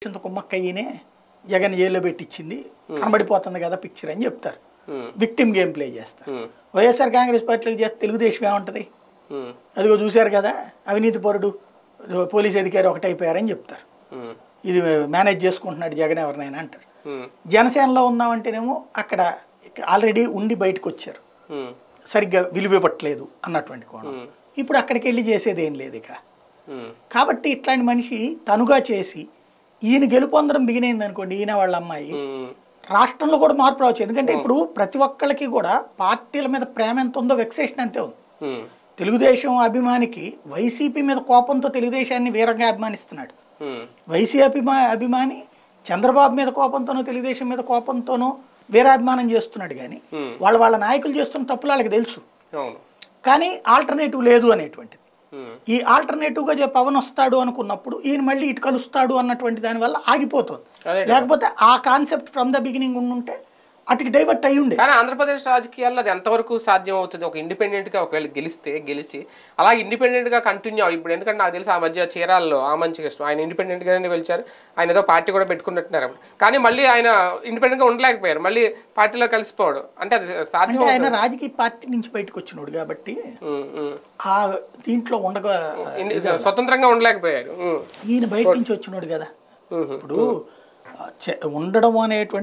కింద కుమ్మక్కయ్యనే జగన్ జైల్లో పెట్టించింది కనబడిపోతుంది కదా పిక్చర్ అని చెప్తారు ఉమ్, విక్టిమ్ గేమ్ ప్లే చేస్తారు ఉమ్, వైఎస్ఆర్ కాంగ్రెస్ పార్టీలకు చేస్తే తెలుగుదేశం ఏముంటుంది ఉమ్, అదిగో చూశారు కదా అవినీతి పరుడు పోలీస్ అధికారి ఒకటైపోయారని చెప్తారు ఉమ్, ఇది మేనేజ్ చేసుకుంటున్నాడు జగన్ ఎవరినైనా అంటారు ఉమ్, జనసేనలో ఉందామంటేనేమో అక్కడ ఆల్రెడీ ఉండి బయటకు వచ్చారు ఉమ్, సరిగ్గా విలువ ఇవ్వట్లేదు అన్నటువంటి కోణం ఉమ్, ఇప్పుడు అక్కడికి వెళ్ళి చేసేది ఏం లేదు ఇక ఉమ్, కాబట్టి ఇట్లాంటి మనిషి తనుగా చేసి ఈయన గెలుపొందడం బిగినైంది అనుకోండి ఈయన వాళ్ళ అమ్మాయి ఉమ్, రాష్ట్రంలో కూడా మార్పు రావచ్చు ఎందుకంటే ఇప్పుడు ప్రతి ఒక్కళ్ళకి కూడా పార్టీల మీద ప్రేమ ఎంత ఉందో వెక్సేషన్ అంతే ఉంది ఉమ్, తెలుగుదేశం అభిమానికి వైసీపీ మీద కోపంతో తెలుగుదేశాన్ని వీరంగా అభిమానిస్తున్నాడు ఉమ్, వైసీపీ అభిమా అభిమాని చంద్రబాబు మీద కోపంతోనో తెలుగుదేశం మీద కోపంతోనో వీరాభిమానం చేస్తున్నాడు కానీ Hmm. వాళ్ళ వాళ్ళ నాయకులు చేస్తున్న తప్పులు వాళ్ళకి తెలుసు అవును కానీ ఆల్టర్నేటివ్ లేదు అనేటువంటిది ఉమ్, ఈ ఆల్టర్నేటివ్గా జే పవన్ వస్తాడు అనుకున్నప్పుడు ఈయన మళ్ళీ ఇటు కలుస్తాడు అన్నటువంటి దానివల్ల ఆగిపోతుంది అదే కదా. లేకపోతే ఆ కాన్సెప్ట్ ఫ్రమ్ ద బిగినింగ్ ఉండుంటే అటుకి డైవర్ట్ అయి ఉండే కానీ ఆంధ్రప్రదేశ్ రాజకీయాల్లో అది ఎంతవరకు సాధ్యం అవుతుంది ఒక ఇండిపెండెంట్ గా ఒకవేళ గెలిస్తే గెలిచి అలా ఇండిపెండెంట్ గా కంటిన్యూ అవ్వాలి ఇప్పుడు ఎందుకంటే నాకు తెలిసి ఆ మధ్య చీరాల్లో ఆ మంచిగా ఇష్టం ఆయన ఇండిపెండెంట్ గానే గెలిచారు ఆయన ఏదో పార్టీ కూడా పెట్టుకున్నట్టున్నారు అప్పుడు. కానీ మళ్ళీ ఆయన ఇండిపెండెంట్ గా ఉండలేకపోయారు మళ్ళీ పార్టీలో కలిసిపోవడం అంటే అది సాధ్యం అంటే ఆయన రాజకీయ పార్టీ నుంచి బయటకు వచ్చినాడు కాబట్టి ఉమ్, ఉమ్. ఆ దీంట్లో ఉండగా ఇన్ని- స్వతంత్రంగా ఉండలేకపోయారు ఉమ్, ఈయన బయట నుంచి వచ్చినాడు కదా ఉమ్, ఇప్పుడు ఆ, చె- ఉండడం అనేటువంటి